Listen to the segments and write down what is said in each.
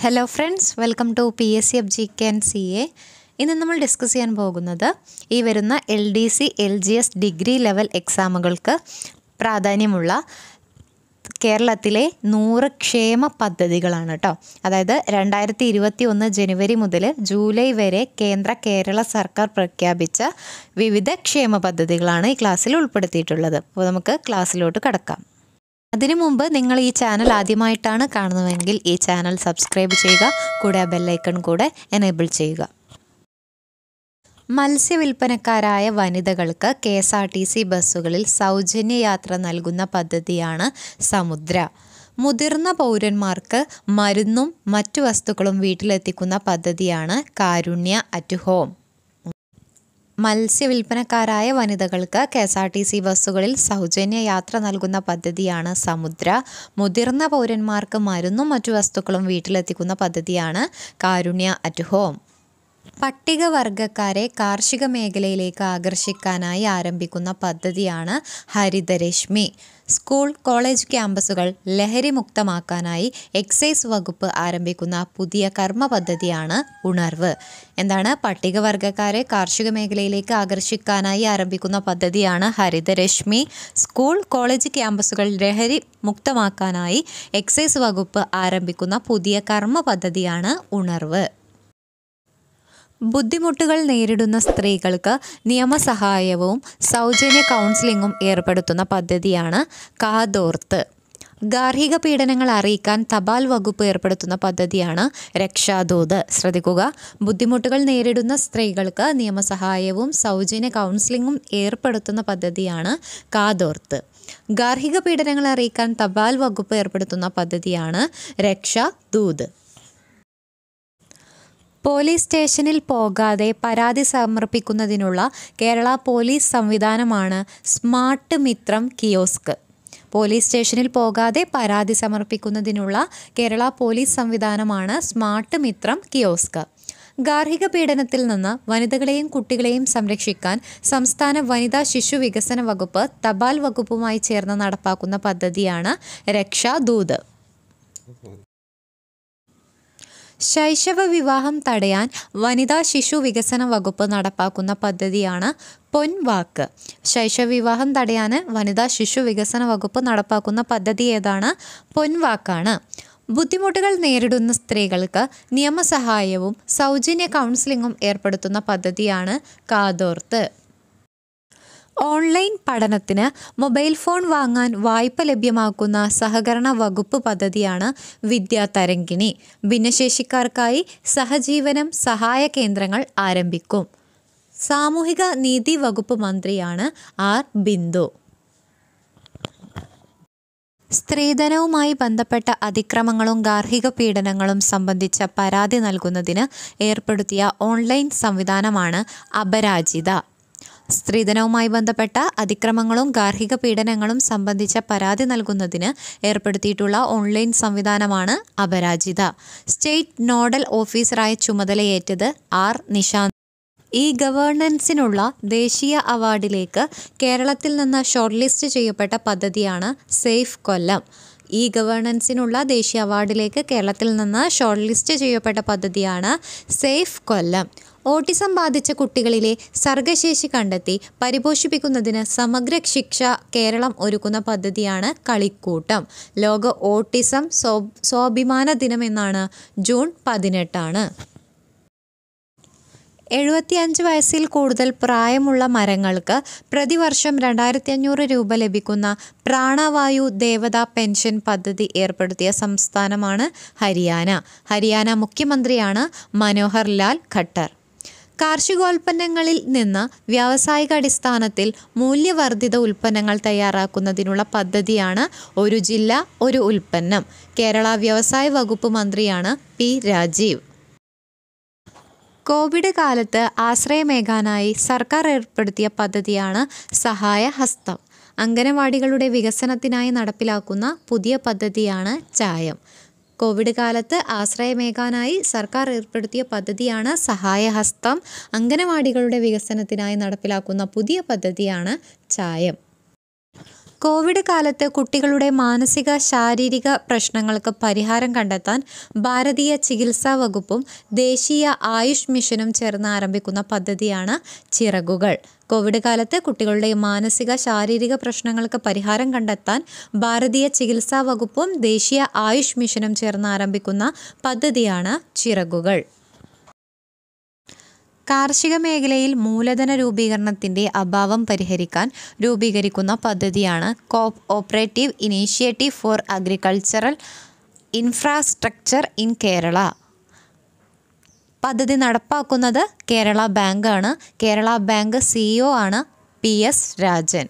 hello friends welcome to P S C F G K and C A ഇന്ന് നമ്മൾ discuss ചെയ്യാൻ പോകുന്നത് ഈ വരുന്ന L D C L G S degree level എക്സാമുകൾക്ക് പ്രാധാന്യമുള്ള കേരളത്തിലെ നൂറ് ക്ഷേമ പദ്ധതികളാണ് കേട്ടോ അതായത് രണ്ടായിരത്തി ഇരുപത്തി ഒന്ന് ജനുവരി മുതൽ ജൂലൈ വരെ കേന്ദ്ര കേരള സർക്കാർ പ്രഖ്യാപിച്ച വിവിധ ക്ഷേമ പദ്ധതികളാണ് ഈ ക്ലാസ്സിൽ ഉൾപ്പെടുത്തിയിട്ടുള്ളത് അപ്പോൾ നമുക്ക് ക്ലാസ്സിലോട്ട് കടക്കാം അതിനു മുമ്പ് നിങ്ങൾ ഈ ചാനൽ ആദ്യമായിട്ടാണ് കാണുന്നതെങ്കിൽ ഈ ചാനൽ സബ്സ്ക്രൈബ് ചെയ്യുക കൂടെ ആ ബെല്ലൈക്കൺ കൂടെ എനേബിൾ ചെയ്യുക മത്സ്യവില്പനക്കാരായ വനിതകൾക്ക് K S R T C ബസ്സുകളിൽ സൗജന്യ യാത്ര നൽകുന്ന പദ്ധതിയാണ് സമുദ്ര മുതിർന്ന പൗരന്മാർക്ക് മരുന്നും മറ്റു വസ്തുക്കളും വീട്ടിലെത്തിക്കുന്ന പദ്ധതിയാണ് കാരുണ്യ അറ്റ് ഹോം മത്സ്യവില്പനക്കാരായ വനിതകൾക്ക് K S R T C ബസ്സുകളിൽ സൗജന്യ യാത്ര നൽകുന്ന പദ്ധതിയാണ് സമുദ്ര മുതിർന്ന പൗരന്മാർക്ക് മരുന്നും മറ്റു വസ്തുക്കളും വീട്ടിലെത്തിക്കുന്ന പദ്ധതിയാണ് കാരുണ്യ അറ്റ് ഹോം പട്ടികവർഗക്കാരെ കാർഷിക മേഖലയിലേക്ക് ആകർഷിക്കാനായി ആരംഭിക്കുന്ന പദ്ധതിയാണ് ഹരിതരശ്മി സ്കൂൾ കോളേജ് ക്യാമ്പസുകൾ ലഹരി മുക്തമാക്കാനായി എക്സൈസ് വകുപ്പ് ആരംഭിക്കുന്ന പുതിയ കർമ്മ പദ്ധതിയാണ് ഉണർവ് എന്താണ് പട്ടികവർഗക്കാരെ കാർഷിക മേഖലയിലേക്ക് ആകർഷിക്കാനായി ആരംഭിക്കുന്ന പദ്ധതിയാണ് ഹരിതരശ്മി സ്കൂൾ കോളേജ് ക്യാമ്പസുകൾ ലഹരി മുക്തമാക്കാനായി എക്സൈസ് വകുപ്പ് ആരംഭിക്കുന്ന പുതിയ കർമ്മ പദ്ധതിയാണ് ഉണർവ് ബുദ്ധിമുട്ടുകൾ നേരിടുന്ന സ്ത്രീകൾക്ക് നിയമസഹായവും സൗജന്യ കൗൺസിലിങ്ങും ഏർപ്പെടുത്തുന്ന പദ്ധതിയാണ് കാതോർത്ത് ഗാർഹിക പീഡനങ്ങൾ അറിയിക്കാൻ തപാൽ വകുപ്പ് ഏർപ്പെടുത്തുന്ന പദ്ധതിയാണ് രക്ഷാദൂത് ശ്രദ്ധിക്കുക ബുദ്ധിമുട്ടുകൾ നേരിടുന്ന സ്ത്രീകൾക്ക് നിയമസഹായവും സൗജന്യ കൗൺസിലിങ്ങും ഏർപ്പെടുത്തുന്ന പദ്ധതിയാണ് കാതോർത്ത് ഗാർഹിക പീഡനങ്ങൾ അറിയിക്കാൻ തപാൽ വകുപ്പ് ഏർപ്പെടുത്തുന്ന പദ്ധതിയാണ് രക്ഷാദൂത് പോലീസ് സ്റ്റേഷനിൽ പോകാതെ പരാതി സമർപ്പിക്കുന്നതിനുള്ള കേരള പോലീസ് സംവിധാനമാണ് സ്മാർട്ട് മിത്രം കിയോസ്ക് പോലീസ് സ്റ്റേഷനിൽ പോകാതെ പരാതി സമർപ്പിക്കുന്നതിനുള്ള കേരള പോലീസ് സംവിധാനമാണ് സ്മാർട്ട് മിത്രം കിയോസ്ക് ഗാർഹിക പീഡനത്തിൽ നിന്ന് വനിതകളെയും കുട്ടികളെയും സംരക്ഷിക്കാൻ സംസ്ഥാന വനിതാ ശിശു വികസന വകുപ്പ് തപാൽ വകുപ്പുമായി ചേർന്ന് നടപ്പാക്കുന്ന പദ്ധതിയാണ് രക്ഷാദൂത് ശൈശവ വിവാഹം തടയാൻ വനിതാ ശിശു വികസന വകുപ്പ് നടപ്പാക്കുന്ന പദ്ധതിയാണ് പൊൻവാക്ക് ശൈശവ വിവാഹം തടയാൻ വനിതാ ശിശു വികസന വകുപ്പ് നടപ്പാക്കുന്ന പദ്ധതി ഏതാണ് പൊൻവാക്കാണ് ബുദ്ധിമുട്ടുകൾ നേരിടുന്ന സ്ത്രീകൾക്ക് നിയമസഹായവും സൗജന്യ കൗൺസിലിങ്ങും ഏർപ്പെടുത്തുന്ന പദ്ധതിയാണ് കാതോർത്ത് ഓൺലൈൻ പഠനത്തിന് മൊബൈൽ ഫോൺ വാങ്ങാൻ വായ്പ ലഭ്യമാക്കുന്ന സഹകരണ വകുപ്പ് പദ്ധതിയാണ് വിദ്യാതരംഗിണി ഭിന്നശേഷിക്കാർക്കായി സഹജീവനം സഹായ കേന്ദ്രങ്ങൾ ആരംഭിക്കും സാമൂഹിക നീതി വകുപ്പ് മന്ത്രിയാണ് ആർ ബിന്ദു സ്ത്രീധനവുമായി ബന്ധപ്പെട്ട അതിക്രമങ്ങളും ഗാർഹിക പീഡനങ്ങളും സംബന്ധിച്ച പരാതി നൽകുന്നതിന് ഏർപ്പെടുത്തിയ ഓൺലൈൻ സംവിധാനമാണ് അപരാജിത സ്ത്രീധനവുമായി ബന്ധപ്പെട്ട അതിക്രമങ്ങളും ഗാർഹിക പീഡനങ്ങളും സംബന്ധിച്ച പരാതി നൽകുന്നതിന് ഏർപ്പെടുത്തിയിട്ടുള്ള ഓൺലൈൻ സംവിധാനമാണ് അപരാജിത സ്റ്റേറ്റ് നോഡൽ ഓഫീസറായി ചുമതലയേറ്റത് ആർ നിശാന്ത് ഈ ഗവേണൻസിനുള്ള ദേശീയ അവാർഡിലേക്ക് കേരളത്തിൽ നിന്ന് ഷോർട്ട് ലിസ്റ്റ് ചെയ്യപ്പെട്ട പദ്ധതിയാണ് സേഫ് കൊല്ലം ഈ ഗവേണൻസിനുള്ള ദേശീയ അവാർഡിലേക്ക് കേരളത്തിൽ നിന്ന് ഷോർട്ട് ലിസ്റ്റ് ചെയ്യപ്പെട്ട പദ്ധതിയാണ് സേഫ് കൊല്ലം ഓട്ടിസം ബാധിച്ച കുട്ടികളിലെ സർഗശേഷി കണ്ടെത്തി പരിപോഷിപ്പിക്കുന്നതിന് സമഗ്ര ശിക്ഷ കേരളം ഒരുക്കുന്ന പദ്ധതിയാണ് കളിക്കൂട്ടം ലോക ഓട്ടിസം സ്വ സ്വാഭിമാന ദിനം എന്നാണ് ജൂൺ പതിനെട്ടാണ് എഴുപത്തിയഞ്ച് വയസ്സിൽ കൂടുതൽ പ്രായമുള്ള മരങ്ങൾക്ക് പ്രതിവർഷം രണ്ടായിരത്തി അഞ്ഞൂറ് രൂപ ലഭിക്കുന്ന പ്രാണവായു ദേവത പെൻഷൻ പദ്ധതി ഏർപ്പെടുത്തിയ സംസ്ഥാനമാണ് ഹരിയാന ഹരിയാന മുഖ്യമന്ത്രിയാണ് മനോഹർ ലാൽ ഖട്ടർ കാർഷികോൽപ്പന്നങ്ങളിൽ നിന്ന് വ്യാവസായിക അടിസ്ഥാനത്തിൽ മൂല്യവർദ്ധിത ഉൽപ്പന്നങ്ങൾ തയ്യാറാക്കുന്നതിനുള്ള പദ്ധതിയാണ് ഒരു ജില്ല ഒരു ഉൽപ്പന്നം കേരള വ്യവസായ വകുപ്പ് മന്ത്രിയാണ് പി രാജീവ് കോവിഡ് കാലത്ത് ആശ്രയമേകാനായി സർക്കാർ ഏർപ്പെടുത്തിയ പദ്ധതിയാണ് സഹായ ഹസ്തം അംഗനവാടികളുടെ വികസനത്തിനായി നടപ്പിലാക്കുന്ന പുതിയ പദ്ധതിയാണ് ചായം കോവിഡ് കാലത്ത് ആശ്രയമേകാനായി സർക്കാർ ഏർപ്പെടുത്തിയ പദ്ധതിയാണ് സഹായഹസ്തം അംഗനവാടികളുടെ വികസനത്തിനായി നടപ്പിലാക്കുന്ന പുതിയ പദ്ധതിയാണ് ചായം കോവിഡ് കാലത്ത് കുട്ടികളുടെ മാനസിക ശാരീരിക പ്രശ്നങ്ങൾക്ക് പരിഹാരം കണ്ടെത്താൻ ഭാരതീയ ചികിത്സാ വകുപ്പും ദേശീയ ആയുഷ് മിഷനും ചേർന്ന് ആരംഭിക്കുന്ന പദ്ധതിയാണ് ചിറകുകൾ കോവിഡ് കാലത്ത് കുട്ടികളുടെ മാനസിക ശാരീരിക പ്രശ്നങ്ങൾക്ക് പരിഹാരം കണ്ടെത്താൻ ഭാരതീയ ചികിത്സാ വകുപ്പും ദേശീയ ആയുഷ് മിഷനും ചേർന്ന് ആരംഭിക്കുന്ന പദ്ധതിയാണ് ചിറകുകൾ കാർഷിക മേഖലയിൽ മൂലധന രൂപീകരണത്തിൻ്റെ അഭാവം പരിഹരിക്കാൻ രൂപീകരിക്കുന്ന പദ്ധതിയാണ് cooperative initiative for agricultural infrastructure in Kerala പദ്ധതി നടപ്പാക്കുന്നത് കേരള ബാങ്കാണ് കേരള ബാങ്ക് സിഇഒ ആണ് പി എസ് രാജൻ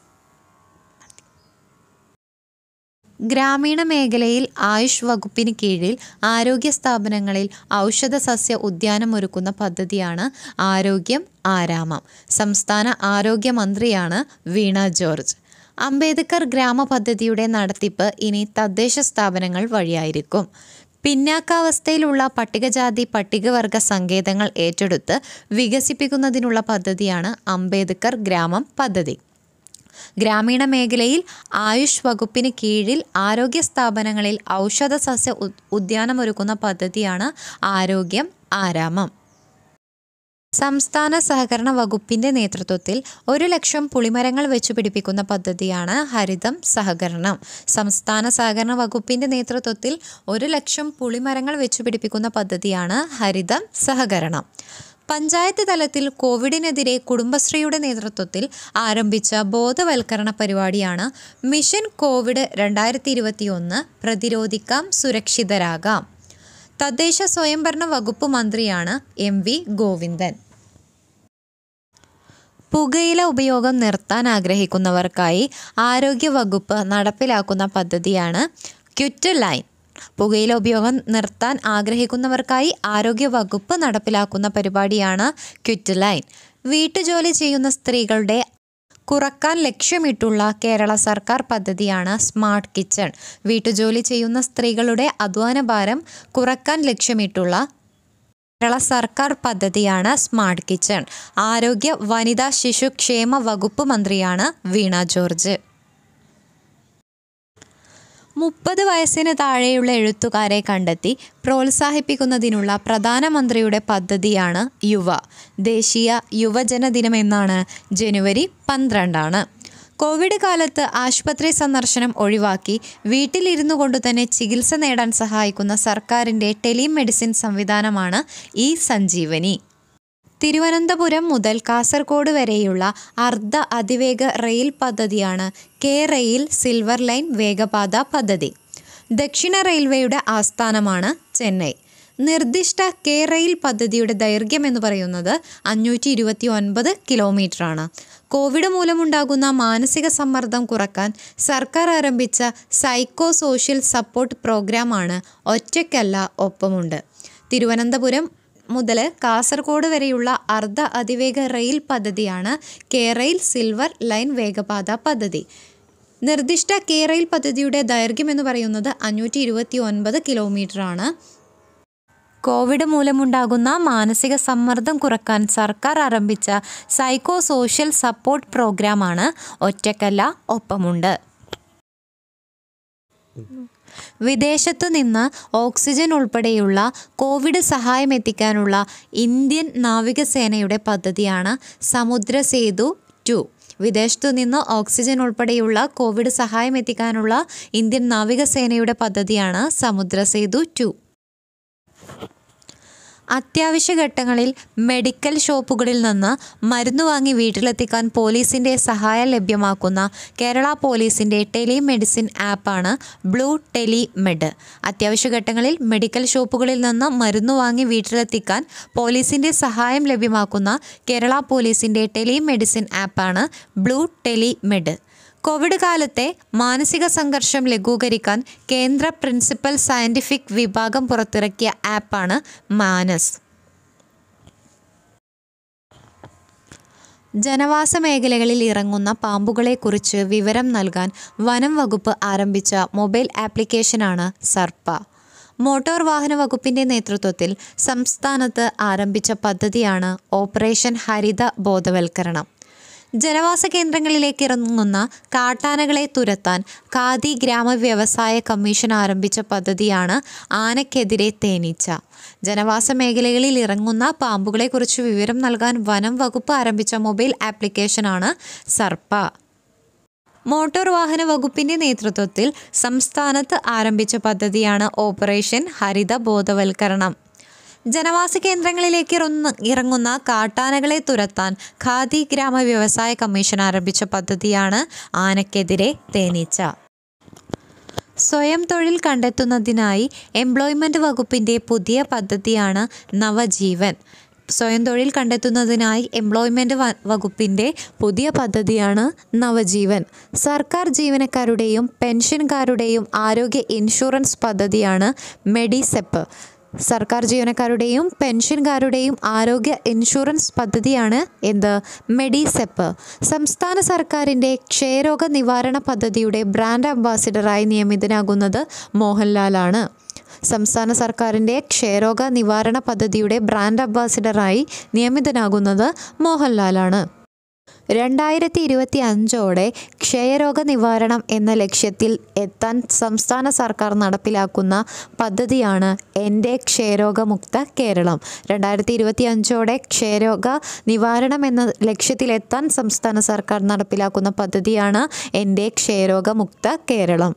ഗ്രാമീണ മേഖലയിൽ ആയുഷ് വകുപ്പിന് കീഴിൽ ആരോഗ്യ സ്ഥാപനങ്ങളിൽ ഔഷധ സസ്യ ഉദ്യാനം ഒരുക്കുന്ന പദ്ധതിയാണ് ആരോഗ്യം ആരാമം സംസ്ഥാന ആരോഗ്യമന്ത്രിയാണ് വീണ ജോർജ് അംബേദ്കർ ഗ്രാമ പദ്ധതിയുടെ നടത്തിപ്പ് ഇനി തദ്ദേശ സ്ഥാപനങ്ങൾ വഴിയായിരിക്കും പിന്നാക്കാവസ്ഥയിലുള്ള പട്ടികജാതി പട്ടികവർഗ സങ്കേതങ്ങൾ ഏറ്റെടുത്ത് വികസിപ്പിക്കുന്നതിനുള്ള പദ്ധതിയാണ് അംബേദ്കർ ഗ്രാമം പദ്ധതി ഗ്രാമീണ മേഖലയിൽ ആയുഷ് വകുപ്പിന് കീഴിൽ ആരോഗ്യ സ്ഥാപനങ്ങളിൽ ഔഷധ സസ്യ ഉദ്യാനമൊരുക്കുന്ന പദ്ധതിയാണ് ആരോഗ്യം ആരാമം സംസ്ഥാന സഹകരണ വകുപ്പിന്റെ നേതൃത്വത്തിൽ ഒരു ലക്ഷം പുളിമരങ്ങൾ വെച്ചു പിടിപ്പിക്കുന്ന പദ്ധതിയാണ് ഹരിതം സഹകരണം സംസ്ഥാന സഹകരണ വകുപ്പിന്റെ നേതൃത്വത്തിൽ ഒരു ലക്ഷം പുളിമരങ്ങൾ വെച്ചു പിടിപ്പിക്കുന്ന പദ്ധതിയാണ് ഹരിതം സഹകരണം പഞ്ചായത്ത് തലത്തിൽ കോവിഡിനെതിരെ കുടുംബശ്രീയുടെ നേതൃത്വത്തിൽ ആരംഭിച്ച ബോധവൽക്കരണ പരിപാടിയാണ് മിഷൻ കോവിഡ് രണ്ടായിരത്തി ഇരുപത്തിയൊന്ന് പ്രതിരോധിക്കാം സുരക്ഷിതരാകാം തദ്ദേശ സ്വയംഭരണ വകുപ്പ് മന്ത്രിയാണ് എം വി ഗോവിന്ദൻ പുകയില ഉപയോഗം നിർത്താൻ ആഗ്രഹിക്കുന്നവർക്കായി ആരോഗ്യ വകുപ്പ് നടപ്പിലാക്കുന്ന പദ്ധതിയാണ് ക്വിറ്റ് ലൈൻ പുകയില ഉപയോഗം നിർത്താൻ ആഗ്രഹിക്കുന്നവർക്കായി ആരോഗ്യ വകുപ്പ് നടപ്പിലാക്കുന്ന പരിപാടിയാണ് ക്വിറ്റ് ലൈൻ വീട്ടുജോലി ചെയ്യുന്ന സ്ത്രീകളുടെ കുറക്കാൻ ലക്ഷ്യമിട്ടുള്ള കേരള സർക്കാർ പദ്ധതിയാണ് സ്മാർട്ട് കിച്ചൺ വീട്ടുജോലി ചെയ്യുന്ന സ്ത്രീകളുടെ അധ്വാനഭാരം കുറക്കാൻ ലക്ഷ്യമിട്ടുള്ള കേരള സർക്കാർ പദ്ധതിയാണ് സ്മാർട്ട് കിച്ചൺ ആരോഗ്യ വനിതാ ശിശു ക്ഷേമ വകുപ്പ് മന്ത്രിയാണ് വീണ ജോർജ് മുപ്പത് വയസ്സിന് താഴെയുള്ള എഴുത്തുകാരെ കണ്ടെത്തി പ്രോത്സാഹിപ്പിക്കുന്നതിനുള്ള പ്രധാനമന്ത്രിയുടെ പദ്ധതിയാണ് യുവ ദേശീയ യുവജന ദിനമെന്നാണ് ജനുവരി പന്ത്രണ്ടാണ് കോവിഡ് കാലത്ത് ആശുപത്രി സന്ദർശനം ഒഴിവാക്കി വീട്ടിലിരുന്നു കൊണ്ട് തന്നെ ചികിത്സ നേടാൻ സഹായിക്കുന്ന സർക്കാരിൻ്റെ ടെലിമെഡിസിൻ സംവിധാനമാണ് ഇ സഞ്ജീവനി തിരുവനന്തപുരം മുതൽ കാസർഗോഡ് വരെയുള്ള അർദ്ധ അതിവേഗ റെയിൽ പദ്ധതിയാണ് കെ റെയിൽ സിൽവർ ലൈൻ വേഗപാത പദ്ധതി ദക്ഷിണ റെയിൽവേയുടെ ആസ്ഥാനമാണ് ചെന്നൈ നിർദ്ദിഷ്ട കെ റെയിൽ പദ്ധതിയുടെ ദൈർഘ്യം എന്ന് പറയുന്നത് അഞ്ഞൂറ്റി ഇരുപത്തി ഒൻപത് കിലോമീറ്ററാണ് കോവിഡ് മൂലമുണ്ടാകുന്ന മാനസിക സമ്മർദ്ദം കുറക്കാൻ സർക്കാർ ആരംഭിച്ച സൈക്കോ സോഷ്യൽ സപ്പോർട്ട് പ്രോഗ്രാമാണ് ഒറ്റയ്ക്കല്ല ഒപ്പമുണ്ട് തിരുവനന്തപുരം മുതൽ കാസർഗോഡ് വരെയുള്ള അർദ്ധ അതിവേഗ റെയിൽ പദ്ധതിയാണ് കെ റെയിൽ സിൽവർ ലൈൻ വേഗപാത പദ്ധതി നിർദ്ദിഷ്ട കെ റെയിൽ പദ്ധതിയുടെ ദൈർഘ്യം എന്ന് പറയുന്നത് അഞ്ഞൂറ്റി ഇരുപത്തി ഒൻപത് കിലോമീറ്ററാണ് കോവിഡ് മൂലമുണ്ടാകുന്ന മാനസിക സമ്മർദ്ദം കുറക്കാൻ സർക്കാർ ആരംഭിച്ച സൈക്കോ സോഷ്യൽ സപ്പോർട്ട് പ്രോഗ്രാമാണ് ഒറ്റക്കല്ല ഒപ്പമുണ്ട് വിദേശത്തു നിന്ന് ഓക്സിജൻ ഉൾപ്പെടെയുള്ള കോവിഡ് സഹായം എത്തിക്കാനുള്ള ഇന്ത്യൻ നാവികസേനയുടെ പദ്ധതിയാണ് സമുദ്ര സേതു ടു വിദേശത്തു നിന്ന് ഓക്സിജൻ ഉൾപ്പെടെയുള്ള കോവിഡ് സഹായം എത്തിക്കാനുള്ള ഇന്ത്യൻ നാവികസേനയുടെ പദ്ധതിയാണ് സമുദ്ര സേതു ടു അത്യാവശ്യ ഘട്ടങ്ങളിൽ മെഡിക്കൽ ഷോപ്പുകളിൽ നിന്ന് മരുന്ന് വാങ്ങി വീട്ടിലെത്തിക്കാൻ പോലീസിൻ്റെ സഹായം ലഭ്യമാക്കുന്ന കേരള പോലീസിൻ്റെ ടെലിമെഡിസിൻ ആപ്പാണ് ബ്ലൂ ടെലിമെഡ് അത്യാവശ്യ ഘട്ടങ്ങളിൽ മെഡിക്കൽ ഷോപ്പുകളിൽ നിന്ന് മരുന്ന് വാങ്ങി വീട്ടിലെത്തിക്കാൻ പോലീസിൻ്റെ സഹായം ലഭ്യമാക്കുന്ന കേരള പോലീസിൻ്റെ ടെലിമെഡിസിൻ ആപ്പാണ് ബ്ലൂ ടെലിമെഡ് കോവിഡ് കാലത്തെ മാനസിക സംഘർഷം ലഘൂകരിക്കാൻ കേന്ദ്ര പ്രിൻസിപ്പൽ സയൻറ്റിഫിക് വിഭാഗം പുറത്തിറക്കിയ ആപ്പാണ് മാനസ് ജനവാസ മേഖലകളിൽ ഇറങ്ങുന്ന പാമ്പുകളെക്കുറിച്ച് വിവരം നൽകാൻ വനം വകുപ്പ് ആരംഭിച്ച മൊബൈൽ ആപ്ലിക്കേഷനാണ് സർപ്പ മോട്ടോർ വാഹന വകുപ്പിൻ്റെ നേതൃത്വത്തിൽ സംസ്ഥാനത്ത് ആരംഭിച്ച പദ്ധതിയാണ് ഓപ്പറേഷൻ ഹരിത ബോധവൽക്കരണം ജനവാസ കേന്ദ്രങ്ങളിലേക്ക് ഇറങ്ങുന്ന കാട്ടാനകളെ തുരത്താൻ ഖാദി ഗ്രാമ വ്യവസായ കമ്മീഷൻ ആരംഭിച്ച പദ്ധതിയാണ് ആനയ്ക്കെതിരെ തേനീച്ച ജനവാസ മേഖലകളിൽ ഇറങ്ങുന്ന പാമ്പുകളെക്കുറിച്ച് വിവരം നൽകാൻ വനം വകുപ്പ് ആരംഭിച്ച മൊബൈൽ ആപ്ലിക്കേഷനാണ് സർപ്പ മോട്ടോർ വാഹന വകുപ്പിന്റെ നേതൃത്വത്തിൽ സംസ്ഥാനത്ത് ആരംഭിച്ച പദ്ധതിയാണ് ഓപ്പറേഷൻ ഹരിത ബോധവൽക്കരണം ജനവാസ കേന്ദ്രങ്ങളിലേക്ക് ഇറങ്ങുന്ന ഇറങ്ങുന്ന കാട്ടാനകളെ തുരത്താൻ ഖാദി ഗ്രാമ വ്യവസായ കമ്മീഷൻ ആരംഭിച്ച പദ്ധതിയാണ് ആനയ്ക്കെതിരെ തേനീച്ച സ്വയം തൊഴിൽ കണ്ടെത്തുന്നതിനായി എംപ്ലോയ്മെൻറ്റ് വകുപ്പിൻ്റെ പുതിയ പദ്ധതിയാണ് നവജീവൻ സ്വയം തൊഴിൽ കണ്ടെത്തുന്നതിനായി എംപ്ലോയ്മെൻറ്റ് വകുപ്പിൻ്റെ പുതിയ പദ്ധതിയാണ് നവജീവൻ സർക്കാർ ജീവനക്കാരുടെയും പെൻഷൻകാരുടെയും ആരോഗ്യ ഇൻഷുറൻസ് പദ്ധതിയാണ് മെഡിസെപ്പ് സർക്കാർ ജീവനക്കാരുടെയും പെൻഷൻകാരുടെയും ആരോഗ്യ ഇൻഷുറൻസ് പദ്ധതിയാണ് എന്ത് മെഡിസെപ്പ് സംസ്ഥാന സർക്കാരിൻ്റെ ക്ഷയരോഗ നിവാരണ പദ്ധതിയുടെ ബ്രാൻഡ് അംബാസിഡറായി നിയമിതനാകുന്നത് മോഹൻലാലാണ് സംസ്ഥാന സർക്കാരിൻ്റെ ക്ഷയരോഗ നിവാരണ പദ്ധതിയുടെ ബ്രാൻഡ് അംബാസിഡറായി നിയമിതനാകുന്നത് മോഹൻലാലാണ് രണ്ടായിരത്തി ഇരുപത്തി അഞ്ചോടെ ക്ഷയരോഗ നിവാരണം എന്ന ലക്ഷ്യത്തിൽ എത്താൻ സംസ്ഥാന സർക്കാർ നടപ്പിലാക്കുന്ന പദ്ധതിയാണ് എൻ്റെ ക്ഷയരോഗമുക്ത കേരളം രണ്ടായിരത്തി ഇരുപത്തി അഞ്ചോടെ ക്ഷയരോഗ നിവാരണം എന്ന ലക്ഷ്യത്തിലെത്താൻ സംസ്ഥാന സർക്കാർ നടപ്പിലാക്കുന്ന പദ്ധതിയാണ് എൻ്റെ ക്ഷയരോഗമുക്ത കേരളം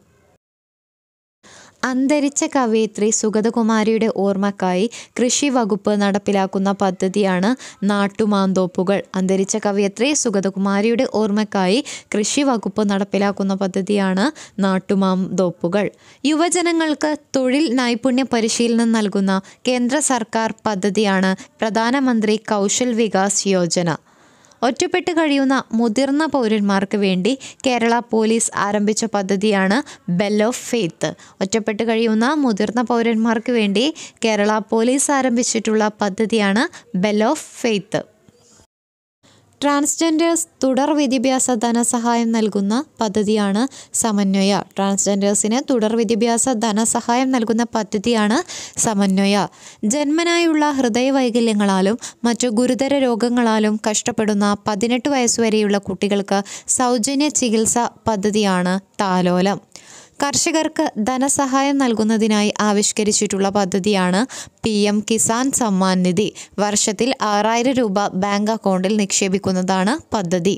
അന്തരിച്ച കവയിത്രി സുഗതകുമാരിയുടെ ഓർമ്മക്കായി കൃഷി വകുപ്പ് നടപ്പിലാക്കുന്ന പദ്ധതിയാണ് നാട്ടുമാന്തോപ്പുകൾ അന്തരിച്ച കവയത്രി സുഗതകുമാരിയുടെ ഓർമ്മക്കായി കൃഷി വകുപ്പ് നടപ്പിലാക്കുന്ന പദ്ധതിയാണ് നാട്ടുമാന്തോപ്പുകൾ യുവജനങ്ങൾക്ക് തൊഴിൽ നൈപുണ്യ പരിശീലനം നൽകുന്ന കേന്ദ്ര സർക്കാർ പദ്ധതിയാണ് പ്രധാനമന്ത്രി കൗശൽ വികാസ് യോജന ഒറ്റപ്പെട്ട് കഴിയുന്ന മുതിർന്ന പൗരന്മാർക്ക് വേണ്ടി കേരള പോലീസ് ആരംഭിച്ച പദ്ധതിയാണ് ബെൽ ഓഫ് ഫെയ്ത്ത് ഒറ്റപ്പെട്ട് കഴിയുന്ന മുതിർന്ന പൗരന്മാർക്ക് വേണ്ടി കേരള പോലീസ് ആരംഭിച്ചിട്ടുള്ള പദ്ധതിയാണ് ബെൽ ഓഫ് ഫെയ്ത്ത് ട്രാൻസ്ജെൻഡേഴ്സ് തുടർ വിദ്യാഭ്യാസ ധനസഹായം നൽകുന്ന പദ്ധതിയാണ് സമന്വയ ട്രാൻസ്ജെൻഡേഴ്സിന് തുടർ വിദ്യാഭ്യാസ ധനസഹായം നൽകുന്ന പദ്ധതിയാണ് സമന്വയ ജന്മനായുള്ള ഹൃദയവൈകല്യങ്ങളാലും മറ്റു ഗുരുതര രോഗങ്ങളാലും കഷ്ടപ്പെടുന്ന പതിനെട്ട് വയസ്സുവരെയുള്ള കുട്ടികൾക്ക് സൗജന്യ ചികിത്സ പദ്ധതിയാണ് താലോലം കർഷകർക്ക് ധനസഹായം നൽകുന്നതിനായി ആവിഷ്കരിച്ചിട്ടുള്ള പദ്ധതിയാണ് പി എം കിസാൻ സമ്മാൻ നിധി വർഷത്തിൽ ആറായിരം രൂപ ബാങ്ക് അക്കൗണ്ടിൽ നിക്ഷേപിക്കുന്നതാണ് പദ്ധതി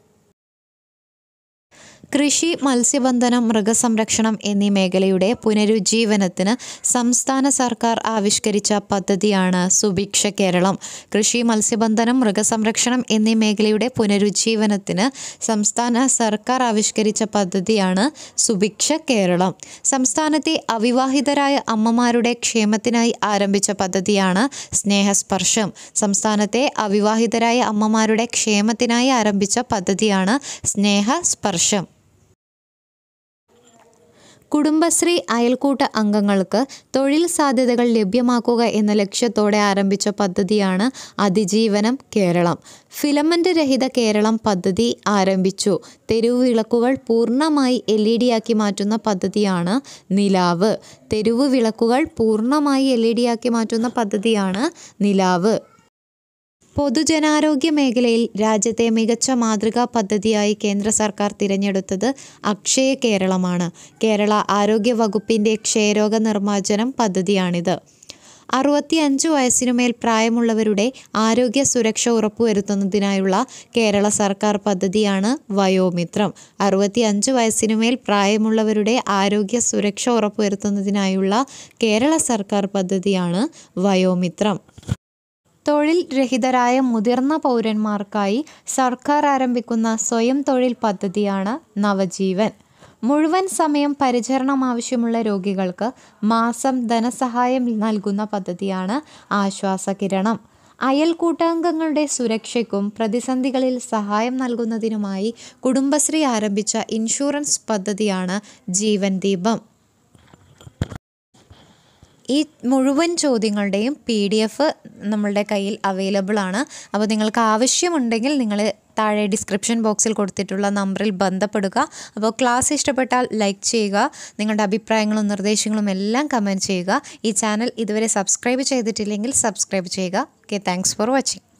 കൃഷി മത്സ്യബന്ധനം മൃഗസംരക്ഷണം എന്നീ മേഖലയുടെ പുനരുജ്ജീവനത്തിന് സംസ്ഥാന സർക്കാർ ആവിഷ്കരിച്ച പദ്ധതിയാണ് സുഭിക്ഷ കേരളം കൃഷി മത്സ്യബന്ധനം മൃഗസംരക്ഷണം എന്നീ മേഖലയുടെ പുനരുജ്ജീവനത്തിന് സംസ്ഥാന സർക്കാർ ആവിഷ്കരിച്ച പദ്ധതിയാണ് സുഭിക്ഷ കേരളം സംസ്ഥാനത്തെ അവിവാഹിതരായ അമ്മമാരുടെ ക്ഷേമത്തിനായി ആരംഭിച്ച പദ്ധതിയാണ് സ്നേഹസ്പർശം സംസ്ഥാനത്തെ അവിവാഹിതരായ അമ്മമാരുടെ ക്ഷേമത്തിനായി ആരംഭിച്ച പദ്ധതിയാണ് സ്നേഹസ്പർശം കുടുംബശ്രീ അയൽക്കൂട്ട അംഗങ്ങൾക്ക് തൊഴിൽ സാധ്യതകൾ ലഭ്യമാക്കുക എന്ന ലക്ഷ്യത്തോടെ ആരംഭിച്ച പദ്ധതിയാണ് അതിജീവനം കേരളം ഫിലമെൻ്റ് രഹിത കേരളം പദ്ധതി ആരംഭിച്ചു തെരുവ് വിളക്കുകൾ പൂർണ്ണമായി എൽ ഇ ഡി ആക്കി മാറ്റുന്ന പദ്ധതിയാണ് നിലാവ് തെരുവ് വിളക്കുകൾ പൂർണ്ണമായി എൽ ഇ ഡി ആക്കി മാറ്റുന്ന പദ്ധതിയാണ് നിലാവ് പൊതുജനാരോഗ്യ മേഖലയിൽ രാജ്യത്തെ മികച്ച മാതൃകാ പദ്ധതിയായി കേന്ദ്ര സർക്കാർ തിരഞ്ഞെടുത്തത് അക്ഷയ കേരളമാണ് കേരള ആരോഗ്യ വകുപ്പിൻ്റെ ക്ഷയരോഗ നിർമ്മാർജ്ജനം പദ്ധതിയാണിത് അറുപത്തിയഞ്ച് വയസ്സിനുമേൽ പ്രായമുള്ളവരുടെ ആരോഗ്യ സുരക്ഷ ഉറപ്പുവരുത്തുന്നതിനായുള്ള കേരള സർക്കാർ പദ്ധതിയാണ് വയോമിത്രം അറുപത്തിയഞ്ച് വയസ്സിനുമേൽ പ്രായമുള്ളവരുടെ ആരോഗ്യ സുരക്ഷ ഉറപ്പുവരുത്തുന്നതിനായുള്ള കേരള സർക്കാർ പദ്ധതിയാണ് വയോമിത്രം തൊഴിൽ രഹിതരായ മുതിർന്ന പൗരന്മാർക്കായി സർക്കാർ ആരംഭിക്കുന്ന സ്വയം തൊഴിൽ പദ്ധതിയാണ് നവജീവൻ മുഴുവൻ സമയം പരിചരണം ആവശ്യമുള്ള രോഗികൾക്ക് മാസം ധനസഹായം നൽകുന്ന പദ്ധതിയാണ് ആശ്വാസകിരണം അയൽക്കൂട്ടാംഗങ്ങളുടെ സുരക്ഷയ്ക്കും പ്രതിസന്ധികളിൽ സഹായം നൽകുന്നതിനുമായി കുടുംബശ്രീ ആരംഭിച്ച ഇൻഷുറൻസ് പദ്ധതിയാണ് ജീവൻ ദീപം ഈ മുഴുവൻ ചോദ്യങ്ങളുടെയും പി ഡി എഫ് നമ്മളുടെ കയ്യിൽ അവൈലബിൾ ആണ് അപ്പോൾ നിങ്ങൾക്ക് ആവശ്യമുണ്ടെങ്കിൽ നിങ്ങൾ താഴെ ഡിസ്ക്രിപ്ഷൻ ബോക്സിൽ കൊടുത്തിട്ടുള്ള നമ്പറിൽ ബന്ധപ്പെടുക അപ്പോൾ ക്ലാസ് ഇഷ്ടപ്പെട്ടാൽ ലൈക്ക് ചെയ്യുക നിങ്ങളുടെ അഭിപ്രായങ്ങളും നിർദ്ദേശങ്ങളും എല്ലാം കമൻറ്റ് ചെയ്യുക ഈ ചാനൽ ഇതുവരെ സബ്സ്ക്രൈബ് ചെയ്തിട്ടില്ലെങ്കിൽ സബ്സ്ക്രൈബ് ചെയ്യുക ഓക്കെ താങ്ക്സ് ഫോർ വാച്ചിങ്